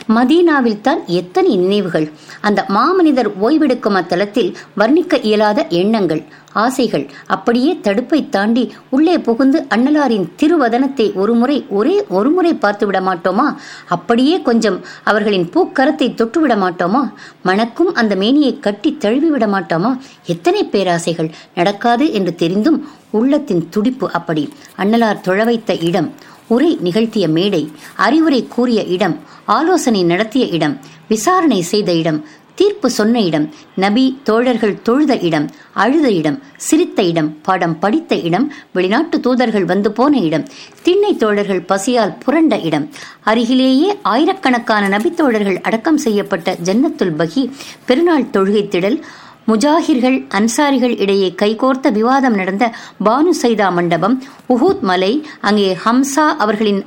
மதீனாவில் தான் எத்தனை நினைவுகள் அந்த மாமனிதர் ஓய்வெடுக்கும் அத்தலத்தில் வர்ணிக்க இயலாத எண்ணங்கள் ஆசைகள் அப்படியே தடுப்பை தாண்டி உள்ளே புகுந்து அண்ணலாரின் திருவதனத்தை ஒருமுறை ஒரே ஒருமுறை பார்த்து விட மாட்டோமா அப்படியே கொஞ்சம் அவர்களின் பூக்கரத்தை தொட்டுவிட மாட்டோமா மணக்கும் அந்த மேனியை கட்டி தழுவி விட மாட்டோமா எத்தனை பேராசைகள் நடக்காது என்று தெரிந்தும் உள்ளத்தின் துடிப்பு அப்படி அண்ணலார் தொழ வைத்த இடம் உரை நிகழ்த்திய மேடை அறிவுரை கூறிய இடம் ஆலோசனை நடத்திய இடம் விசாரணை செய்த இடம் தீர்ப்பு சொன்ன இடம் நபி தோழர்கள் தொழுத இடம் அழுத இடம் சிரித்த இடம் பாடம் படித்த இடம் வெளிநாட்டு தூதர்கள் வந்து போன இடம் திண்ணை தோழர்கள் பசியால் புரண்ட இடம் அருகிலேயே ஆயிரக்கணக்கான நபி தோழர்கள் அடக்கம் செய்யப்பட்ட ஜன்னத்துல் பகி பெருநாள் தொழுகை திடல் முஜாஹிர்கள் அன்சாரிகள் இடையே கைகோர்த்த விவாதம் நடந்த பானு சைதா மண்டபம் உஹூத் மலை அங்கே ஹம்சா அவர்களின்